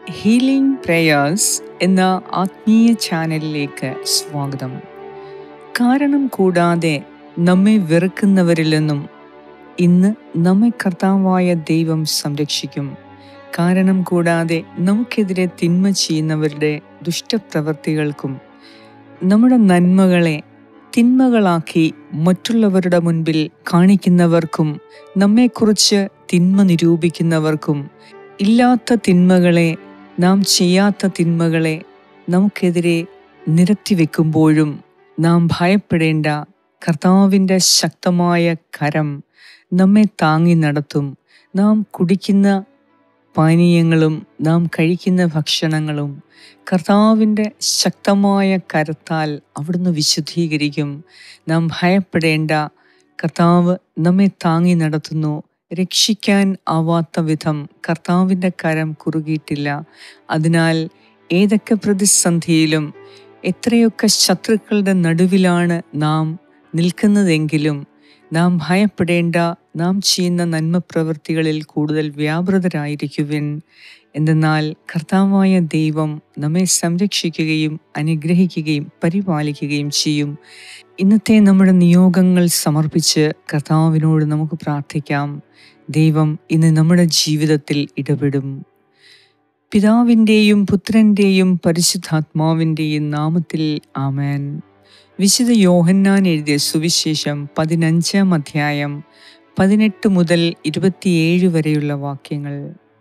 healing prayers എന്ന ആത്മീയ ചാനലിലേക്ക് സ്വാഗതം കാരണം കൂടാതെ നമ്മെ വെറുക്കുന്നവരിൽ നിന്നും ഇന്ന് നമ്മെ കർത്താവായ ദൈവം സംരക്ഷിക്കും കാരണം കൂടാതെ നമുക്കെതിരെ തിന്മ ചെയ്യുന്നവരുടെ ദുഷ്ടപ്രവൃത്തികൾക്കും നമ്മുടെ നന്മകളെ തിന്മകളാക്കി മറ്റുള്ളവരുടെ മുൻപിൽ കാണിക്കുന്നവർക്കും നമ്മെക്കുറിച്ച് തിന്മ നിരൂപിക്കുന്നവർക്കും ഇല്ലാത്ത തിന്മകളെ നാം ചെയ്യാത്ത തിന്മകളെ നമുക്കെതിരെ നിരത്തി വെക്കുമ്പോഴും നാം ഭയപ്പെടേണ്ട കർത്താവിൻ്റെ ശക്തമായ കരം നമ്മെ താങ്ങി നടത്തും നാം കുടിക്കുന്ന പാനീയങ്ങളും നാം കഴിക്കുന്ന ഭക്ഷണങ്ങളും കർത്താവിൻ്റെ ശക്തമായ കരത്താൽ അവിടുന്ന് വിശുദ്ധീകരിക്കും നാം ഭയപ്പെടേണ്ട കർത്താവ് നമ്മെ താങ്ങി നടത്തുന്നു രക്ഷിക്കാൻ ആവാത്ത വിധം കർത്താവിൻ്റെ കരം കുറുകിയിട്ടില്ല അതിനാൽ ഏതൊക്കെ പ്രതിസന്ധിയിലും എത്രയൊക്കെ ശത്രുക്കളുടെ നടുവിലാണ് നാം നിൽക്കുന്നതെങ്കിലും നാം ഭയപ്പെടേണ്ട നാം ചെയ്യുന്ന നന്മ പ്രവൃത്തികളിൽ കൂടുതൽ വ്യാപൃതരായിരിക്കുവിൻ എന്തെന്നാൽ കർത്താവായ ദൈവം നമ്മെ സംരക്ഷിക്കുകയും അനുഗ്രഹിക്കുകയും പരിപാലിക്കുകയും ചെയ്യും ഇന്നത്തെ നമ്മുടെ നിയോഗങ്ങൾ സമർപ്പിച്ച് കർത്താവിനോട് നമുക്ക് പ്രാർത്ഥിക്കാം ദൈവം ഇന്ന് നമ്മുടെ ജീവിതത്തിൽ ഇടപെടും പിതാവിൻ്റെയും പുത്രൻ്റെയും പരിശുദ്ധാത്മാവിൻ്റെയും നാമത്തിൽ ആമേൻ വിശുദ്ധ യോഹന്നാൻ എഴുതിയ സുവിശേഷം പതിനഞ്ചാം അധ്യായം പതിനെട്ട് മുതൽ ഇരുപത്തിയേഴ് വരെയുള്ള വാക്യങ്ങൾ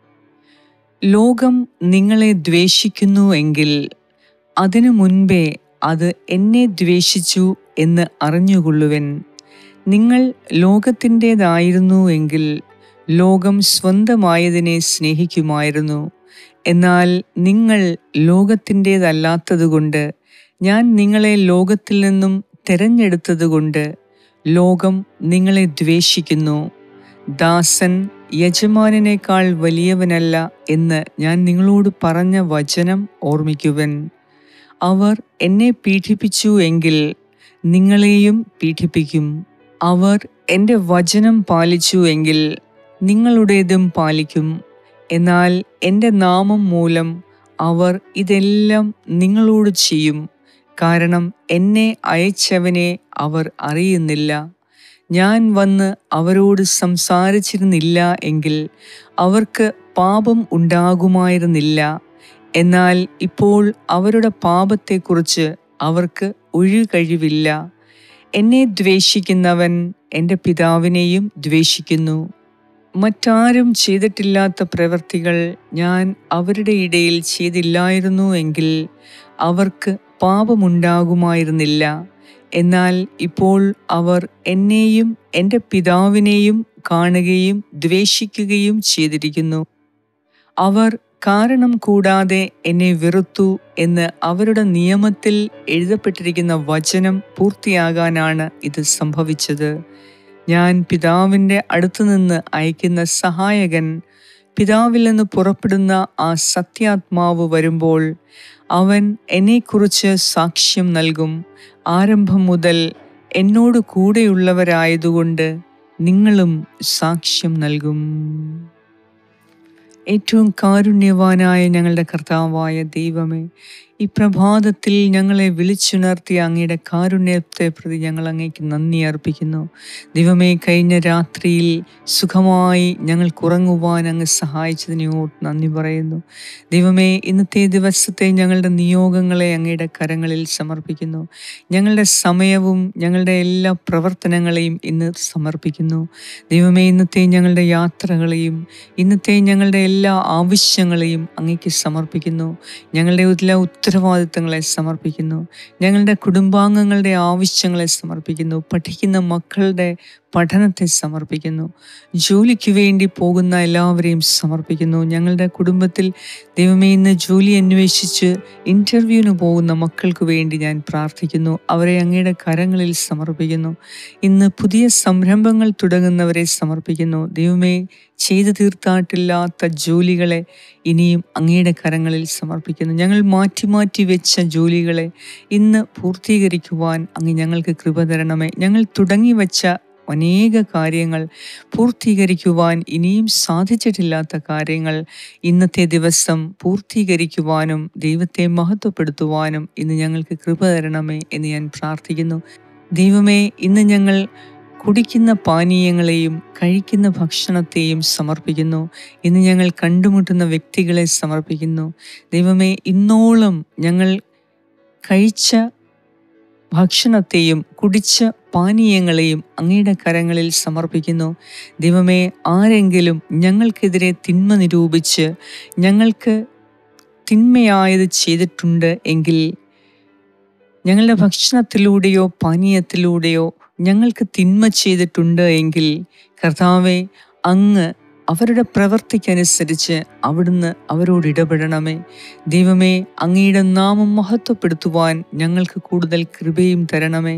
ലോകം നിങ്ങളെ ദ്വേഷിക്കുന്നു എങ്കിൽ അതിനു മുൻപേ അത് എന്നെ ദ്വേഷിച്ചു എന്ന് അറിഞ്ഞുകൊള്ളുവൻ നിങ്ങൾ ലോകത്തിൻ്റെതായിരുന്നു എങ്കിൽ ലോകം സ്വന്തമായതിനെ സ്നേഹിക്കുമായിരുന്നു എന്നാൽ നിങ്ങൾ ലോകത്തിൻ്റേതല്ലാത്തതുകൊണ്ട് ഞാൻ നിങ്ങളെ ലോകത്തിൽ നിന്നും തിരഞ്ഞെടുത്തതുകൊണ്ട് ലോകം നിങ്ങളെ ദ്വേഷിക്കുന്നു ദാസൻ യജമാനേക്കാൾ വലിയവനല്ല എന്ന് ഞാൻ നിങ്ങളോട് പറഞ്ഞ വചനം ഓർമ്മിക്കുവൻ അവർ എന്നെ പീഡിപ്പിച്ചു എങ്കിൽ നിങ്ങളെയും പീഡിപ്പിക്കും അവർ എൻ്റെ വചനം പാലിച്ചു എങ്കിൽ നിങ്ങളുടേതും പാലിക്കും എന്നാൽ എൻ്റെ നാമം മൂലം അവർ ഇതെല്ലാം നിങ്ങളോട് ചെയ്യും കാരണം എന്നെ അയച്ചവനെ അവർ അറിയുന്നില്ല ഞാൻ വന്ന് അവരോട് സംസാരിച്ചിരുന്നില്ല എങ്കിൽ അവർക്ക് പാപം ഉണ്ടാകുമായിരുന്നില്ല എന്നാൽ ഇപ്പോൾ അവരുടെ പാപത്തെക്കുറിച്ച് അവർക്ക് ഒഴുകഴിവില്ല എന്നെ ദ്വേഷിക്കുന്നവൻ എൻ്റെ പിതാവിനെയും ദ്വേഷിക്കുന്നു മറ്റാരും ചെയ്തിട്ടില്ലാത്ത പ്രവൃത്തികൾ ഞാൻ അവരുടെ ഇടയിൽ ചെയ്തില്ലായിരുന്നു എങ്കിൽ അവർക്ക് പാപമുണ്ടാകുമായിരുന്നില്ല എന്നാൽ ഇപ്പോൾ അവർ എന്നെയും എൻ്റെ പിതാവിനെയും കാണുകയും ദ്വേഷിക്കുകയും ചെയ്തിരിക്കുന്നു അവർ കാരണം കൂടാതെ എന്നെ വെറുത്തു എന്ന് അവരുടെ നിയമത്തിൽ എഴുതപ്പെട്ടിരിക്കുന്ന വചനം പൂർത്തിയാകാനാണ് ഇത് സംഭവിച്ചത് ഞാൻ പിതാവിൻ്റെ അടുത്തുനിന്ന് അയക്കുന്ന സഹായകൻ പിതാവിൽ നിന്ന് പുറപ്പെടുന്ന ആ സത്യാത്മാവ് വരുമ്പോൾ അവൻ എന്നെക്കുറിച്ച് സാക്ഷ്യം നൽകും ആരംഭം മുതൽ എന്നോട് കൂടെയുള്ളവരായതുകൊണ്ട് നിങ്ങളും സാക്ഷ്യം നൽകും ഏറ്റവും കാരുണ്യവാനായ ഞങ്ങളുടെ കർത്താവായ ദൈവമേ ഈ പ്രഭാതത്തിൽ ഞങ്ങളെ വിളിച്ചുണർത്തിയ അങ്ങയുടെ കാരുണ്യത്തെ പ്രതി ഞങ്ങൾ അങ്ങേക്ക് നന്ദി അർപ്പിക്കുന്നു ദൈവമേ കഴിഞ്ഞ രാത്രിയിൽ സുഖമായി ഞങ്ങൾക്ക് ഉറങ്ങുവാൻ അങ്ങ് സഹായിച്ചതിനെ ഓർത്ത് നന്ദി പറയുന്നു ദൈവമേ ഇന്നത്തെ ദിവസത്തെ ഞങ്ങളുടെ നിയോഗങ്ങളെ അങ്ങയുടെ കരങ്ങളിൽ സമർപ്പിക്കുന്നു ഞങ്ങളുടെ സമയവും ഞങ്ങളുടെ എല്ലാ പ്രവർത്തനങ്ങളെയും ഇന്ന് സമർപ്പിക്കുന്നു ദൈവമേ ഇന്നത്തെ ഞങ്ങളുടെ യാത്രകളെയും ഇന്നത്തെ ഞങ്ങളുടെ എല്ലാ ആവശ്യങ്ങളെയും അങ്ങേക്ക് സമർപ്പിക്കുന്നു ഞങ്ങളുടെ എല്ലാ ഉത്തരവാദിത്തങ്ങളെ സമർപ്പിക്കുന്നു ഞങ്ങളുടെ കുടുംബാംഗങ്ങളുടെ ആവശ്യങ്ങളെ സമർപ്പിക്കുന്നു പഠിക്കുന്ന മക്കളുടെ പഠനത്തെ സമർപ്പിക്കുന്നു ജോലിക്ക് വേണ്ടി പോകുന്ന എല്ലാവരെയും സമർപ്പിക്കുന്നു ഞങ്ങളുടെ കുടുംബത്തിൽ ദൈവമേ ഇന്ന് ജോലി അന്വേഷിച്ച് ഇൻ്റർവ്യൂവിന് പോകുന്ന മക്കൾക്ക് വേണ്ടി ഞാൻ പ്രാർത്ഥിക്കുന്നു അവരെ അങ്ങയുടെ കരങ്ങളിൽ സമർപ്പിക്കുന്നു ഇന്ന് പുതിയ സംരംഭങ്ങൾ തുടങ്ങുന്നവരെ സമർപ്പിക്കുന്നു ദൈവമേ ചെയ്തു തീർത്തായിട്ടില്ലാത്ത ജോലികളെ ഇനിയും അങ്ങയുടെ കരങ്ങളിൽ സമർപ്പിക്കുന്നു ഞങ്ങൾ മാറ്റി മാറ്റി വെച്ച ജോലികളെ ഇന്ന് പൂർത്തീകരിക്കുവാൻ അങ്ങ് ഞങ്ങൾക്ക് കൃപ തരണമേ ഞങ്ങൾ തുടങ്ങി വെച്ച അനേക കാര്യങ്ങൾ പൂർത്തീകരിക്കുവാൻ ഇനിയും സാധിച്ചിട്ടില്ലാത്ത കാര്യങ്ങൾ ഇന്നത്തെ ദിവസം പൂർത്തീകരിക്കുവാനും ദൈവത്തെ മഹത്വപ്പെടുത്തുവാനും ഇന്ന് ഞങ്ങൾക്ക് കൃപ തരണമേ എന്ന് ഞാൻ പ്രാർത്ഥിക്കുന്നു ദൈവമേ ഇന്ന് ഞങ്ങൾ കുടിക്കുന്ന പാനീയങ്ങളെയും കഴിക്കുന്ന ഭക്ഷണത്തെയും സമർപ്പിക്കുന്നു ഇന്ന് ഞങ്ങൾ കണ്ടുമുട്ടുന്ന വ്യക്തികളെ സമർപ്പിക്കുന്നു ദൈവമേ ഇന്നോളം ഞങ്ങൾ കഴിച്ച ഭക്ഷണത്തെയും കുടിച്ച പാനീയങ്ങളെയും അങ്ങയുടെ കരങ്ങളിൽ സമർപ്പിക്കുന്നു ദൈവമേ ആരെങ്കിലും ഞങ്ങൾക്കെതിരെ തിന്മ നിരൂപിച്ച് ഞങ്ങൾക്ക് തിന്മയായത് ചെയ്തിട്ടുണ്ട് എങ്കിൽ ഞങ്ങളുടെ ഭക്ഷണത്തിലൂടെയോ പാനീയത്തിലൂടെയോ ഞങ്ങൾക്ക് തിന്മ ചെയ്തിട്ടുണ്ട് എങ്കിൽ കർത്താവെ അങ്ങ് അവരുടെ പ്രവൃത്തിക്കനുസരിച്ച് അവിടുന്ന് അവരോട് ഇടപെടണമേ ദൈവമേ അങ്ങയുടെ നാമം മഹത്വപ്പെടുത്തുവാൻ ഞങ്ങൾക്ക് കൂടുതൽ കൃപയും തരണമേ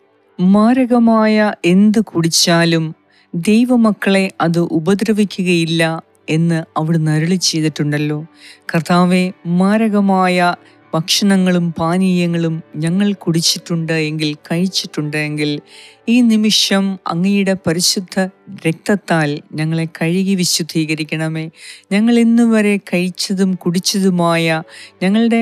മാരകമായ എന്ത് കുടിച്ചാലും ദൈവമക്കളെ അത് ഉപദ്രവിക്കുകയില്ല എന്ന് അവിടുന്ന് അരുളി ചെയ്തിട്ടുണ്ടല്ലോ കർത്താവെ മാരകമായ ഭക്ഷണങ്ങളും പാനീയങ്ങളും ഞങ്ങൾ കുടിച്ചിട്ടുണ്ട് എങ്കിൽ കഴിച്ചിട്ടുണ്ട് എങ്കിൽ ഈ നിമിഷം അങ്ങയുടെ പരിശുദ്ധ രക്തത്താൽ ഞങ്ങളെ കഴുകി വിശുദ്ധീകരിക്കണമേ ഞങ്ങൾ ഇന്ന് വരെ കഴിച്ചതും കുടിച്ചതുമായ ഞങ്ങളുടെ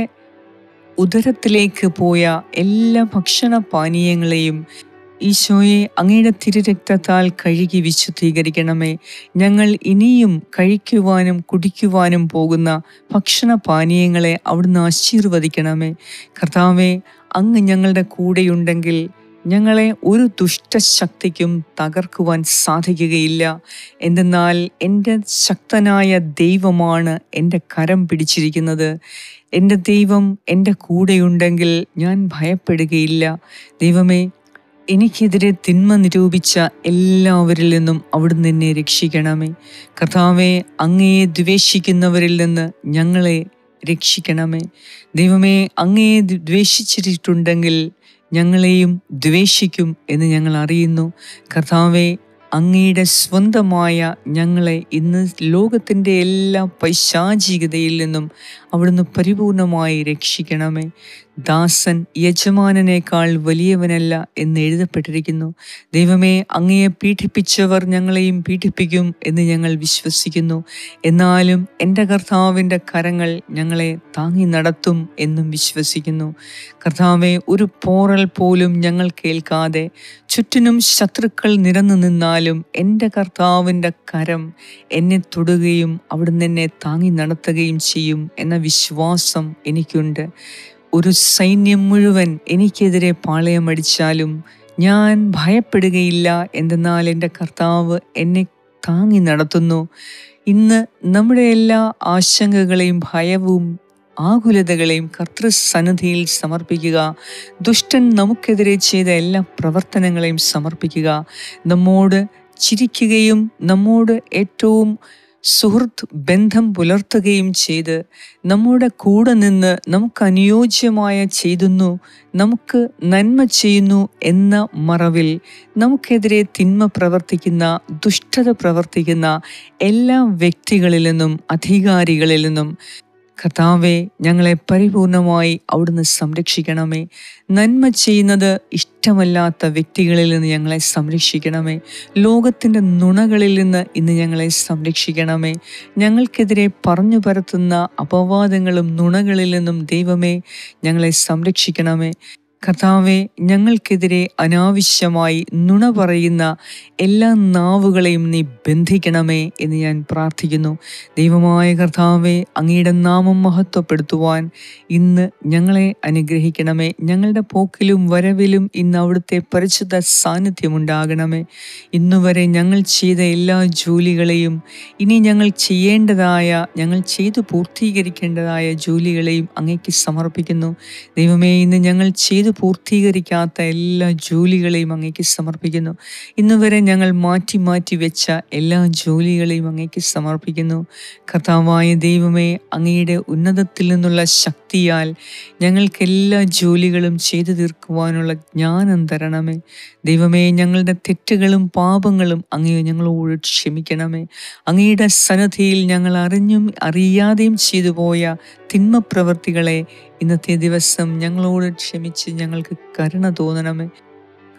ഉദരത്തിലേക്ക് പോയ എല്ലാ ഭക്ഷണ പാനീയങ്ങളെയും ഈശോയെ അങ്ങയുടെ തിരുരക്തത്താൽ കഴുകി വിശുദ്ധീകരിക്കണമേ ഞങ്ങൾ ഇനിയും കഴിക്കുവാനും കുടിക്കുവാനും പോകുന്ന ഭക്ഷണ പാനീയങ്ങളെ അവിടുന്ന് ആശീർവദിക്കണമേ കർത്താവെ അങ്ങ് ഞങ്ങളുടെ കൂടെയുണ്ടെങ്കിൽ ഞങ്ങളെ ഒരു ദുഷ്ടശക്തിക്കും തകർക്കുവാൻ സാധിക്കുകയില്ല എന്തെന്നാൽ എൻ്റെ ശക്തനായ ദൈവമാണ് എൻ്റെ കരം പിടിച്ചിരിക്കുന്നത് എൻ്റെ ദൈവം എൻ്റെ കൂടെയുണ്ടെങ്കിൽ ഞാൻ ഭയപ്പെടുകയില്ല ദൈവമേ എനിക്കെതിരെ തിന്മ നിരൂപിച്ച എല്ലാവരിൽ നിന്നും അവിടുന്ന് എന്നെ രക്ഷിക്കണമേ കർത്താവെ അങ്ങയെ ദ്വേഷിക്കുന്നവരിൽ നിന്ന് ഞങ്ങളെ രക്ഷിക്കണമേ ദൈവമേ അങ്ങയെ ദ്വേഷിച്ചിട്ടുണ്ടെങ്കിൽ ഞങ്ങളെയും ദ്വേഷിക്കും എന്ന് ഞങ്ങൾ അറിയുന്നു കർത്താവെ അങ്ങയുടെ സ്വന്തമായ ഞങ്ങളെ ഇന്ന് ലോകത്തിൻ്റെ എല്ലാ പൈശാചികതയിൽ നിന്നും അവിടുന്ന് പരിപൂർണമായി രക്ഷിക്കണമേ ദാസൻ യജമാനനേക്കാൾ വലിയവനല്ല എന്ന് എഴുതപ്പെട്ടിരിക്കുന്നു ദൈവമേ അങ്ങയെ പീഡിപ്പിച്ചവർ ഞങ്ങളെയും പീഡിപ്പിക്കും എന്ന് ഞങ്ങൾ വിശ്വസിക്കുന്നു എന്നാലും എൻ്റെ കർത്താവിൻ്റെ കരങ്ങൾ ഞങ്ങളെ താങ്ങി നടത്തും എന്നും വിശ്വസിക്കുന്നു കർത്താവെ ഒരു പോറൽ പോലും ഞങ്ങൾ കേൾക്കാതെ ചുറ്റിനും ശത്രുക്കൾ നിരന്നു നിന്നാലും എൻ്റെ കർത്താവിൻ്റെ കരം എന്നെ തൊടുകയും അവിടുന്ന് എന്നെ താങ്ങി നടത്തുകയും ചെയ്യും എന്ന വിശ്വാസം എനിക്കുണ്ട് ഒരു സൈന്യം മുഴുവൻ എനിക്കെതിരെ പാളയമടിച്ചാലും ഞാൻ ഭയപ്പെടുകയില്ല എന്തെന്നാൽ എൻ്റെ കർത്താവ് എന്നെ താങ്ങി നടത്തുന്നു ഇന്ന് നമ്മുടെ എല്ലാ ആശങ്കകളെയും ഭയവും ആകുലതകളെയും കർത്തൃസന്നിധിയിൽ സമർപ്പിക്കുക ദുഷ്ടൻ നമുക്കെതിരെ ചെയ്ത എല്ലാ പ്രവർത്തനങ്ങളെയും സമർപ്പിക്കുക നമ്മോട് ചിരിക്കുകയും നമ്മോട് ഏറ്റവും സുഹൃത്ത് ബന്ധം പുലർത്തുകയും ചെയ്ത് നമ്മുടെ കൂടെ നിന്ന് നമുക്ക് അനുയോജ്യമായ ചെയ്തുന്നു നമുക്ക് നന്മ ചെയ്യുന്നു എന്ന മറവിൽ നമുക്കെതിരെ തിന്മ പ്രവർത്തിക്കുന്ന ദുഷ്ടത പ്രവർത്തിക്കുന്ന എല്ലാ വ്യക്തികളിൽ നിന്നും അധികാരികളിൽ നിന്നും കർത്താവെ ഞങ്ങളെ പരിപൂർണമായി അവിടുന്ന് സംരക്ഷിക്കണമേ നന്മ ചെയ്യുന്നത് ഇഷ്ടമല്ലാത്ത വ്യക്തികളിൽ നിന്ന് ഞങ്ങളെ സംരക്ഷിക്കണമേ ലോകത്തിൻ്റെ നുണകളിൽ നിന്ന് ഇന്ന് ഞങ്ങളെ സംരക്ഷിക്കണമേ ഞങ്ങൾക്കെതിരെ പറഞ്ഞു പരത്തുന്ന അപവാദങ്ങളും നുണകളിൽ നിന്നും ദൈവമേ ഞങ്ങളെ സംരക്ഷിക്കണമേ കർത്താവെ ഞങ്ങൾക്കെതിരെ അനാവശ്യമായി നുണ പറയുന്ന എല്ലാ നാവുകളെയും നീ ബന്ധിക്കണമേ എന്ന് ഞാൻ പ്രാർത്ഥിക്കുന്നു ദൈവമായ കർത്താവെ അങ്ങയുടെ നാമം മഹത്വപ്പെടുത്തുവാൻ ഇന്ന് ഞങ്ങളെ അനുഗ്രഹിക്കണമേ ഞങ്ങളുടെ പോക്കിലും വരവിലും ഇന്ന് അവിടുത്തെ പരിശുദ്ധ സാന്നിധ്യമുണ്ടാകണമേ ഇന്നുവരെ ഞങ്ങൾ ചെയ്ത എല്ലാ ജോലികളെയും ഇനി ഞങ്ങൾ ചെയ്യേണ്ടതായ ഞങ്ങൾ ചെയ്തു പൂർത്തീകരിക്കേണ്ടതായ ജോലികളെയും അങ്ങേക്ക് സമർപ്പിക്കുന്നു ദൈവമേ ഇന്ന് ഞങ്ങൾ ചെയ്തു പൂർത്തീകരിക്കാത്ത എല്ലാ ജോലികളെയും അങ്ങേക്ക് സമർപ്പിക്കുന്നു ഇന്ന് വരെ ഞങ്ങൾ മാറ്റി മാറ്റി വെച്ച എല്ലാ ജോലികളെയും അങ്ങേക്ക് സമർപ്പിക്കുന്നു കർത്താവായ ദൈവമേ അങ്ങയുടെ ഉന്നതത്തിൽ നിന്നുള്ള ശക്തിയാൽ ഞങ്ങൾക്ക് എല്ലാ ജോലികളും ചെയ്തു തീർക്കുവാനുള്ള ജ്ഞാനം തരണമേ ദൈവമേ ഞങ്ങളുടെ തെറ്റുകളും പാപങ്ങളും അങ്ങയെ ഞങ്ങളോട് ക്ഷമിക്കണമേ അങ്ങയുടെ സന്നദ്ധിയിൽ ഞങ്ങൾ അറിഞ്ഞും അറിയാതെയും ചെയ്തു പോയ തിന്മ പ്രവൃത്തികളെ ഇന്നത്തെ ദിവസം ഞങ്ങളോട് ക്ഷമിച്ച് ഞങ്ങൾക്ക് കരുണ തോന്നണമേ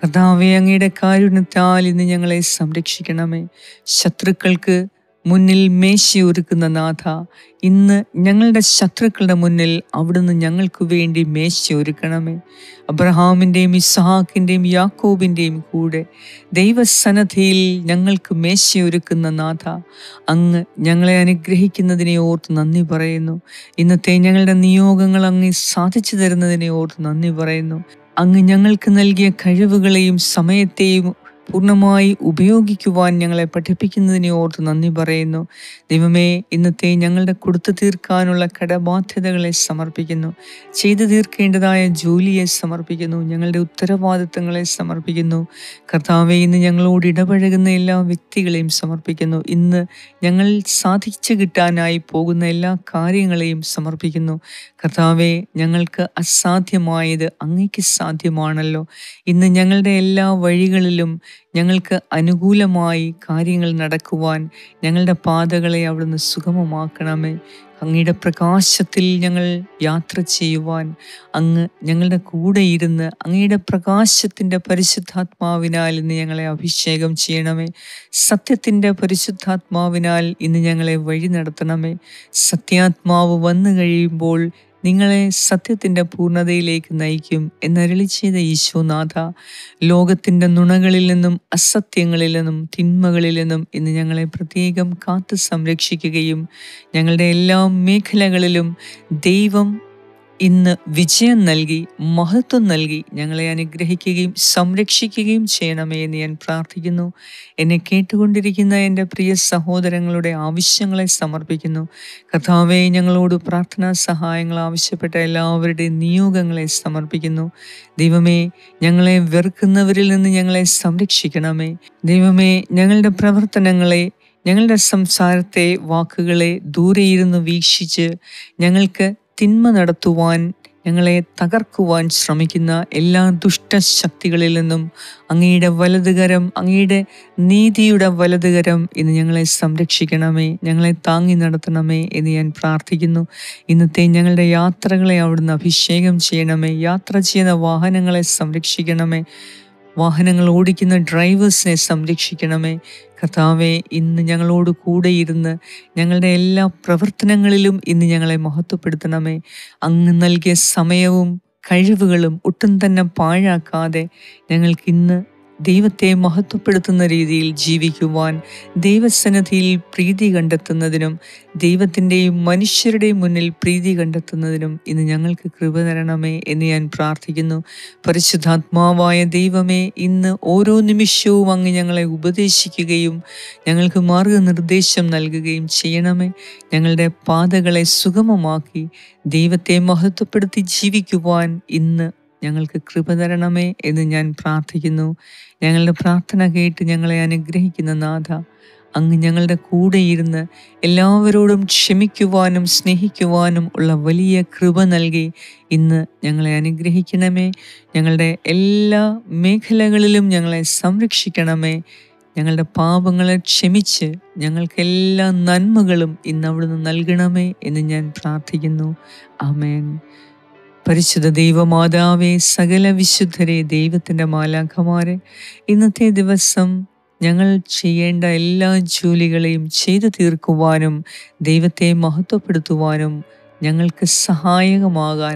കർത്താവെ അങ്ങയുടെ കാരുണ്യത്താൽ ഇന്ന് ഞങ്ങളെ സംരക്ഷിക്കണമേ ശത്രുക്കൾക്ക് മുന്നിൽ മേശയൊരുക്കുന്ന നാഥ ഇന്ന് ഞങ്ങളുടെ ശത്രുക്കളുടെ മുന്നിൽ അവിടുന്ന് ഞങ്ങൾക്ക് വേണ്ടി മേശയൊരുക്കണമേ അബ്രഹാമിൻ്റെയും ഇസ്ഹാക്കിൻ്റെയും യാക്കോബിൻ്റെയും കൂടെ ദൈവസന്നദ്ധിയിൽ ഞങ്ങൾക്ക് മേശയൊരുക്കുന്ന നാഥ അങ്ങ് ഞങ്ങളെ അനുഗ്രഹിക്കുന്നതിനെ ഓർത്ത് നന്ദി പറയുന്നു ഇന്നത്തെ ഞങ്ങളുടെ നിയോഗങ്ങൾ അങ്ങ് സാധിച്ചു തരുന്നതിനെ ഓർത്ത് നന്ദി പറയുന്നു അങ്ങ് ഞങ്ങൾക്ക് നൽകിയ കഴിവുകളെയും സമയത്തെയും പൂർണ്ണമായി ഉപയോഗിക്കുവാൻ ഞങ്ങളെ പഠിപ്പിക്കുന്നതിനെ ഓർത്ത് നന്ദി പറയുന്നു ദൈവമേ ഇന്നത്തെ ഞങ്ങളുടെ കൊടുത്തു തീർക്കാനുള്ള കടബാധ്യതകളെ സമർപ്പിക്കുന്നു ചെയ്തു തീർക്കേണ്ടതായ ജോലിയെ സമർപ്പിക്കുന്നു ഞങ്ങളുടെ ഉത്തരവാദിത്തങ്ങളെ സമർപ്പിക്കുന്നു കർത്താവെ ഇന്ന് ഞങ്ങളോട് ഇടപഴകുന്ന എല്ലാ വ്യക്തികളെയും സമർപ്പിക്കുന്നു ഇന്ന് ഞങ്ങൾ സാധിച്ചു കിട്ടാനായി പോകുന്ന എല്ലാ കാര്യങ്ങളെയും സമർപ്പിക്കുന്നു കർത്താവെ ഞങ്ങൾക്ക് അസാധ്യമായത് അങ്ങയ്ക്ക് സാധ്യമാണല്ലോ ഇന്ന് ഞങ്ങളുടെ എല്ലാ വഴികളിലും ഞങ്ങൾക്ക് അനുകൂലമായി കാര്യങ്ങൾ നടക്കുവാൻ ഞങ്ങളുടെ പാതകളെ അവിടുന്ന് സുഗമമാക്കണമേ അങ്ങയുടെ പ്രകാശത്തിൽ ഞങ്ങൾ യാത്ര ചെയ്യുവാൻ അങ്ങ് ഞങ്ങളുടെ കൂടെ ഇരുന്ന് അങ്ങയുടെ പ്രകാശത്തിൻ്റെ പരിശുദ്ധാത്മാവിനാൽ ഇന്ന് ഞങ്ങളെ അഭിഷേകം ചെയ്യണമേ സത്യത്തിൻ്റെ പരിശുദ്ധാത്മാവിനാൽ ഇന്ന് ഞങ്ങളെ വഴി നടത്തണമേ സത്യാത്മാവ് വന്നു കഴിയുമ്പോൾ നിങ്ങളെ സത്യത്തിൻ്റെ പൂർണ്ണതയിലേക്ക് നയിക്കും എന്നരളി ചെയ്ത ഈശോനാഥ ലോകത്തിൻ്റെ നുണകളിൽ നിന്നും അസത്യങ്ങളിൽ നിന്നും തിന്മകളിൽ നിന്നും ഇന്ന് ഞങ്ങളെ പ്രത്യേകം കാത്തു സംരക്ഷിക്കുകയും ഞങ്ങളുടെ എല്ലാ മേഖലകളിലും ദൈവം ഇന്ന് വിജയം നൽകി മഹത്വം നൽകി ഞങ്ങളെ അനുഗ്രഹിക്കുകയും സംരക്ഷിക്കുകയും ചെയ്യണമേ എന്ന് ഞാൻ പ്രാർത്ഥിക്കുന്നു എന്നെ കേട്ടുകൊണ്ടിരിക്കുന്ന എൻ്റെ പ്രിയ സഹോദരങ്ങളുടെ ആവശ്യങ്ങളെ സമർപ്പിക്കുന്നു കർത്താവെ ഞങ്ങളോട് പ്രാർത്ഥനാ സഹായങ്ങൾ ആവശ്യപ്പെട്ട എല്ലാവരുടെയും നിയോഗങ്ങളെ സമർപ്പിക്കുന്നു ദൈവമേ ഞങ്ങളെ വെറുക്കുന്നവരിൽ നിന്ന് ഞങ്ങളെ സംരക്ഷിക്കണമേ ദൈവമേ ഞങ്ങളുടെ പ്രവർത്തനങ്ങളെ ഞങ്ങളുടെ സംസാരത്തെ വാക്കുകളെ ദൂരെയിരുന്ന് വീക്ഷിച്ച് ഞങ്ങൾക്ക് തിന്മ നടത്തുവാൻ ഞങ്ങളെ തകർക്കുവാൻ ശ്രമിക്കുന്ന എല്ലാ ദുഷ്ടശക്തികളിൽ നിന്നും അങ്ങയുടെ വലതുകരം അങ്ങയുടെ നീതിയുടെ വലതുകരം ഇന്ന് ഞങ്ങളെ സംരക്ഷിക്കണമേ ഞങ്ങളെ താങ്ങി നടത്തണമേ എന്ന് ഞാൻ പ്രാർത്ഥിക്കുന്നു ഇന്നത്തെ ഞങ്ങളുടെ യാത്രകളെ അവിടുന്ന് അഭിഷേകം ചെയ്യണമേ യാത്ര ചെയ്യുന്ന വാഹനങ്ങളെ സംരക്ഷിക്കണമേ വാഹനങ്ങൾ ഓടിക്കുന്ന ഡ്രൈവേഴ്സിനെ സംരക്ഷിക്കണമേ കർത്താവെ ഇന്ന് ഞങ്ങളോട് കൂടെ ഇരുന്ന് ഞങ്ങളുടെ എല്ലാ പ്രവർത്തനങ്ങളിലും ഇന്ന് ഞങ്ങളെ മഹത്വപ്പെടുത്തണമേ അങ്ങ് നൽകിയ സമയവും കഴിവുകളും ഒട്ടും തന്നെ പാഴാക്കാതെ ഞങ്ങൾക്ക് ഇന്ന് ദൈവത്തെ മഹത്വപ്പെടുത്തുന്ന രീതിയിൽ ജീവിക്കുവാൻ ദൈവസന്നിധിയിൽ പ്രീതി കണ്ടെത്തുന്നതിനും ദൈവത്തിൻ്റെയും മനുഷ്യരുടെയും മുന്നിൽ പ്രീതി കണ്ടെത്തുന്നതിനും ഇന്ന് ഞങ്ങൾക്ക് കൃപ തരണമേ എന്ന് ഞാൻ പ്രാർത്ഥിക്കുന്നു പരിശുദ്ധാത്മാവായ ദൈവമേ ഇന്ന് ഓരോ നിമിഷവും അങ്ങ് ഞങ്ങളെ ഉപദേശിക്കുകയും ഞങ്ങൾക്ക് മാർഗനിർദ്ദേശം നൽകുകയും ചെയ്യണമേ ഞങ്ങളുടെ പാതകളെ സുഗമമാക്കി ദൈവത്തെ മഹത്വപ്പെടുത്തി ജീവിക്കുവാൻ ഇന്ന് ഞങ്ങൾക്ക് കൃപ തരണമേ എന്ന് ഞാൻ പ്രാർത്ഥിക്കുന്നു ഞങ്ങളുടെ പ്രാർത്ഥന കേട്ട് ഞങ്ങളെ അനുഗ്രഹിക്കുന്ന നാഥ അങ്ങ് ഞങ്ങളുടെ കൂടെ ഇരുന്ന് എല്ലാവരോടും ക്ഷമിക്കുവാനും സ്നേഹിക്കുവാനും ഉള്ള വലിയ കൃപ നൽകി ഇന്ന് ഞങ്ങളെ അനുഗ്രഹിക്കണമേ ഞങ്ങളുടെ എല്ലാ മേഖലകളിലും ഞങ്ങളെ സംരക്ഷിക്കണമേ ഞങ്ങളുടെ പാപങ്ങളെ ക്ഷമിച്ച് ഞങ്ങൾക്ക് എല്ലാ നന്മകളും ഇന്ന് അവിടുന്ന് നൽകണമേ എന്ന് ഞാൻ പ്രാർത്ഥിക്കുന്നു ആമേൻ പരിശുദ്ധ ദൈവമാതാവേ സകല വിശുദ്ധരെ ദൈവത്തിൻ്റെ മാലാഖമാരെ ഇന്നത്തെ ദിവസം ഞങ്ങൾ ചെയ്യേണ്ട എല്ലാ ജോലികളെയും ചെയ്തു തീർക്കുവാനും ദൈവത്തെ മഹത്വപ്പെടുത്തുവാനും ഞങ്ങൾക്ക് സഹായകമാകാൻ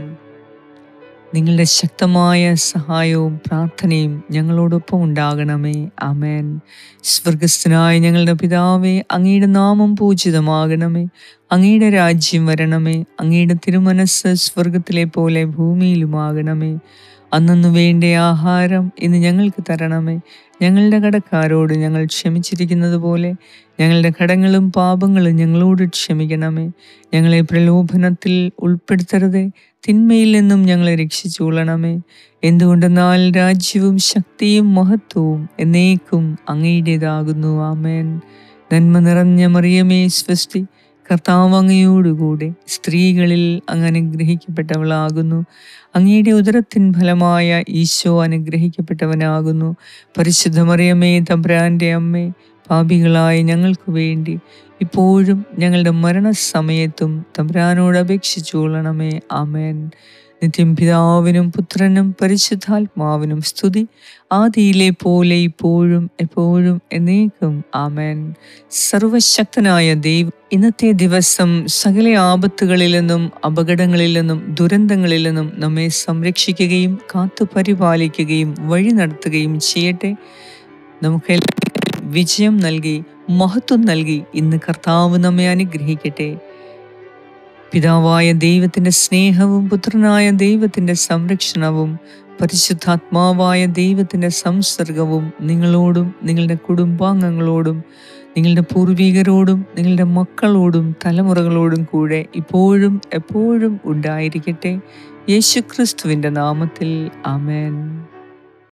നിങ്ങളുടെ ശക്തമായ സഹായവും പ്രാർത്ഥനയും ഞങ്ങളോടൊപ്പം ഉണ്ടാകണമേ ആമേൻ സ്വർഗസ്ഥനായ ഞങ്ങളുടെ പിതാവേ അങ്ങയുടെ നാമം പൂജിതമാകണമേ അങ്ങയുടെ രാജ്യം വരണമേ അങ്ങയുടെ തിരുമനസ് സ്വർഗത്തിലെ പോലെ ഭൂമിയിലുമാകണമേ അന്നു വേണ്ട ആഹാരം ഇന്ന് ഞങ്ങൾക്ക് തരണമേ ഞങ്ങളുടെ കടക്കാരോട് ഞങ്ങൾ ക്ഷമിച്ചിരിക്കുന്നത് പോലെ ഞങ്ങളുടെ കടങ്ങളും പാപങ്ങളും ഞങ്ങളോട് ക്ഷമിക്കണമേ ഞങ്ങളെ പ്രലോഭനത്തിൽ ഉൾപ്പെടുത്തരുതേ തിന്മയിൽ നിന്നും ഞങ്ങളെ രക്ഷിച്ചുകൊള്ളണമേ എന്തുകൊണ്ടെന്നാൽ രാജ്യവും ശക്തിയും മഹത്വവും എന്നേക്കും അങ്ങയുടേതാകുന്നു ആമേൻ നന്മ നിറഞ്ഞ മറിയമേ സ്വസ്തി കർത്താവ് അങ്ങയോടുകൂടെ സ്ത്രീകളിൽ അങ്ങ് അനുഗ്രഹിക്കപ്പെട്ടവളാകുന്നു അങ്ങയുടെ ഉദരത്തിൻ ഫലമായ ഈശോ അനുഗ്രഹിക്കപ്പെട്ടവനാകുന്നു പരിശുദ്ധ മറിയമേ തമ്പ്രാൻ്റെ അമ്മേ പാപികളായ ഞങ്ങൾക്ക് വേണ്ടി ഇപ്പോഴും ഞങ്ങളുടെ മരണസമയത്തും തമ്പ്രാനോട് അപേക്ഷിച്ചുകൊള്ളണമേ ആമേൻ നിത്യം പിതാവിനും പുത്രനും പരിശുദ്ധാത്മാവിനും സ്തുതി ആദിയിലെ പോലെ ഇപ്പോഴും എപ്പോഴും എന്നേക്കും ആമേൻ സർവശക്തനായ ദൈവം ഇന്നത്തെ ദിവസം സകല ആപത്തുകളിൽ നിന്നും അപകടങ്ങളിൽ നിന്നും ദുരന്തങ്ങളിൽ നിന്നും നമ്മെ സംരക്ഷിക്കുകയും കാത്തു പരിപാലിക്കുകയും വഴി നടത്തുകയും ചെയ്യട്ടെ നമുക്ക് വിജയം നൽകി മഹത്വം നൽകി ഇന്ന് കർത്താവ് നമ്മെ അനുഗ്രഹിക്കട്ടെ പിതാവായ ദൈവത്തിൻ്റെ സ്നേഹവും പുത്രനായ ദൈവത്തിൻ്റെ സംരക്ഷണവും പരിശുദ്ധാത്മാവായ ദൈവത്തിൻ്റെ സംസർഗവും നിങ്ങളോടും നിങ്ങളുടെ കുടുംബാംഗങ്ങളോടും നിങ്ങളുടെ പൂർവികരോടും നിങ്ങളുടെ മക്കളോടും തലമുറകളോടും കൂടെ ഇപ്പോഴും എപ്പോഴും ഉണ്ടായിരിക്കട്ടെ യേശുക്രിസ്തുവിൻ്റെ നാമത്തിൽ ആമേൻ